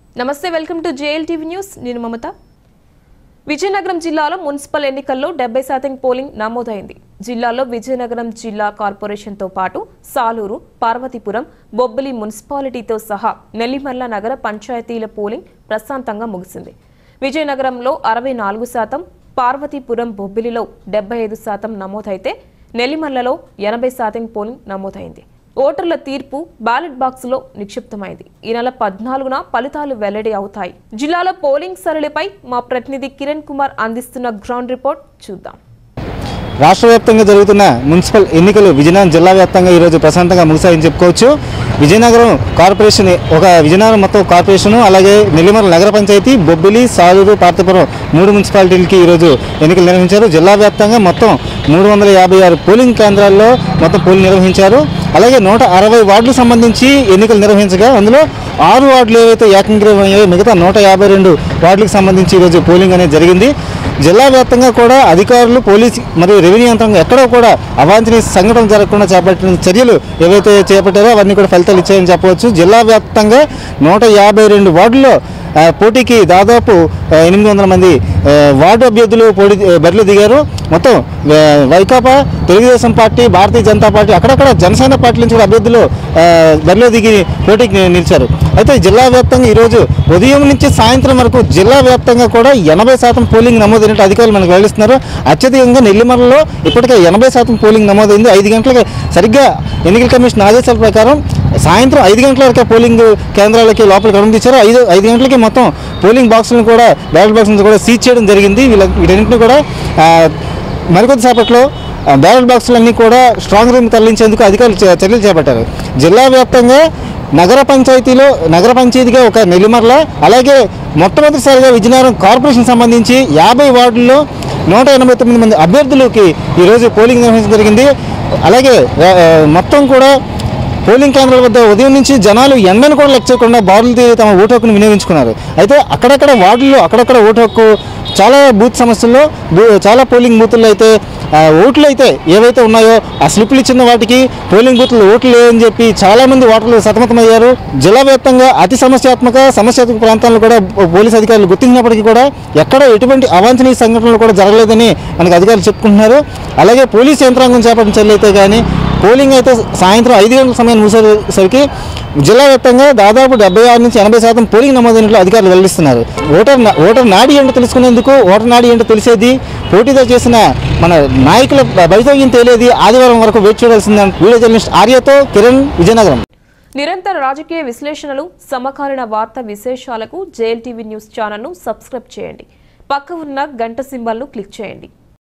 నమస్తే welcome to JL TV news నేను మమత విజయనగరం జిల్లాలో మున్సిపల్ ఎన్నికల్లో డెబ్బై శాతం పోలింగ్ నమోదైంది జిల్లాలో విజయనగరం జిల్లా కార్పొరేషన్తో పాటు సాలూరు పార్వతీపురం బొబ్బిలి మున్సిపాలిటీతో సహా నెల్లిమర్ల నగర పంచాయతీల పోలింగ్ ప్రశాంతంగా ముగిసింది విజయనగరంలో అరవై నాలుగు శాతం పార్వతీపురం బొబ్బిలిలో డెబ్బై ఐదు శాతం నమోదైతే నెల్లిమర్లలో ఎనభై శాతం పోలింగ్ నమోదైంది ఓటర్ల తీర్పు బ్యాలెట్ బాక్సులో నిక్షిప్తమైంది ఈ నెల పద్నాలుగున ఫలితాలు వెల్లడి అవుతాయి జిల్లాలో పోలింగ్ సరళిపై మా ప్రతినిధి కిరణ్ కుమార్ అందిస్తున్న గ్రౌండ్ రిపోర్ట్ చూద్దాం రాష్ట్ర వ్యాప్తంగా జరుగుతున్న మున్సిపల్ ఎన్నికలు విజయనగరం జిల్లా వ్యాప్తంగా ఈరోజు ప్రశాంతంగా ముగిశాయని చెప్పుకోవచ్చు విజయనగరం కార్పొరేషన్ ఒక విజయనగరం మొత్తం కార్పొరేషన్ అలాగే నెల్లిమర నగర పంచాయతీ బొబ్బిలి సాలూరు పార్తపురం మూడు మున్సిపాలిటీలకి ఈరోజు ఎన్నికలు నిర్వహించారు జిల్లా వ్యాప్తంగా మొత్తం మూడు వందల యాభై ఆరు పోలింగ్ కేంద్రాల్లో మొత్తం పోలింగ్ నిర్వహించారు అలాగే నూట అరవై వార్డులకు సంబంధించి ఎన్నికలు నిర్వహించగా అందులో ఆరు వార్డులు ఏవైతే ఏకంగ్రీవం అయ్యాయో మిగతా నూట యాభై రెండు వార్డులకు సంబంధించి ఈరోజు పోలింగ్ అనేది జరిగింది జిల్లా వ్యాప్తంగా కూడా అధికారులు పోలీసు మరియు రెవెన్యూ యంత్రాంగం ఎక్కడో కూడా అవాంఛనీయ సంఘటన జరగకుండా చేపట్టిన చర్యలు ఏవైతే చేపట్టారో అవన్నీ కూడా ఫలితాలు ఇచ్చాయని చెప్పవచ్చు జిల్లా వ్యాప్తంగా నూట యాభై రెండు వార్డుల్లో ఆ, పోటీకి దాదాపు ఆ, ఎనిమిది వందల మంది ఆ, వార్డు అభ్యర్థులు పోటీ బరిలో దిగారు మొత్తం ఆ, వైకాపా తెలుగుదేశం పార్టీ భారతీయ జనతా పార్టీ అక్కడక్కడ జనసేన పార్టీ నుంచి కూడా అభ్యర్థులు ఆ, బరిలో దిగి పోటీకి ని- నిలిచారు అయితే జిల్లా వ్యాప్తంగా ఈరోజు ఉదయం నుంచి సాయంత్రం వరకు జిల్లా వ్యాప్తంగా కూడా ఎనభై శాతం పోలింగ్ నమోదైనట్టు అధికారులు మనకు వెల్లడిస్తున్నారు అత్యధికంగా నెల్లిమర్లలో ఇప్పటికే ఎనభై శాతం పోలింగ్ నమోదైంది ఐదు గంటలకి సరిగ్గా ఎన్నికల కమిషన్ ఆదేశాల ప్రకారం సాయంత్రం ఐదు గంటల వరకు పోలింగ్ కేంద్రాలకి లోపలికి అనుమతించారు ఐదు ఐదు గంటలకి మొత్తం పోలింగ్ బాక్సులను కూడా బ్యాలెట్ బాక్సులను కూడా సీజ్ చేయడం జరిగింది వీళ్ళ వీటన్నింటినీ కూడా ఆ, మరికొద్ది సేపట్లో ఆ, బ్యాలెట్ బాక్సులన్నీ కూడా స్ట్రాంగ్ రూమ్ తరలించేందుకు అధికారులు చే- చర్యలు చేపట్టారు జిల్లా వ్యాప్తంగా నగర పంచాయతీలో నగర పంచాయతీగా ఒక నెల్లిమర్ల అలాగే మొట్టమొదటిసారిగా విజయనగరం కార్పొరేషన్ సంబంధించి యాభై వార్డుల్లో నూట ఎనభై తొమ్మిది మంది అభ్యర్థులకి ఈరోజు పోలింగ్ నిర్వహించడం జరిగింది అలాగే ఆ, మొత్తం కూడా పోలింగ్ కేంద్రాల వద్ద ఉదయం నుంచి జనాలు ఎండను కూడా లెక్క చేయకుండా బారులు తీరి తమ ఓటు హక్కును వినియోగించుకున్నారు అయితే అక్కడక్కడ వార్డుల్లో అక్కడక్కడ ఓటు హక్కు చాలా బూత్ సమస్యల్లో బూ- చాలా పోలింగ్ బూతుల్లో అయితే ఆ, ఓట్లు అయితే ఏవైతే ఉన్నాయో ఆ స్లిప్లు ఇచ్చిన వాటికి పోలింగ్ బూత్లు ఓట్లు లేవని చెప్పి చాలా మంది ఓటర్లు సతమతమయ్యారు జిల్లా వ్యాప్తంగా అతి సమస్యాత్మక సమస్యాత్మక ప్రాంతాలను కూడా పోలీస్ అధికారులు గుర్తించినప్పటికీ కూడా ఎక్కడ ఎటువంటి అవాంఛనీయ సంఘటనలు కూడా జరగలేదని మనకు అధికారులు చెప్పుకుంటున్నారు అలాగే పోలీస్ యంత్రాంగం చేపట్టిన చర్యలు అయితే కానీ పోలింగ్ అయితే సాయంత్రం ఐదు గంటల సమయం ముగిసేసరికి జిల్లా వ్యాప్తంగా దాదాపు డెబ్బై ఆరు నుంచి ఎనభై శాతం పోలింగ్ నమోదైనట్లు అధికారులు వెల్లడిస్తున్నారు ఓటర్ నా- ఓటర్ నాడి ఏంటో తెలుసుకునేందుకు ఓటర్ నాడి ఏంటో తెలిసేది పోటీతో చేసిన మన నాయకుల భవితవ్యం తేలేది ఆదివారం వరకు వేచి చూడాల్సిందని వీడియో జర్నలిస్ట్ ఆర్యతో కిరణ్ విజయనగరం నిరంతర రాజకీయ విశ్లేషణలు సమకాలీన వార్తా విశేషాలకు జేఎల్ టీవీ న్యూస్ ఛానల్ను సబ్స్క్రైబ్ చేయండి పక్క ఉన్న గంట సింబల్ను క్లిక్ చేయండి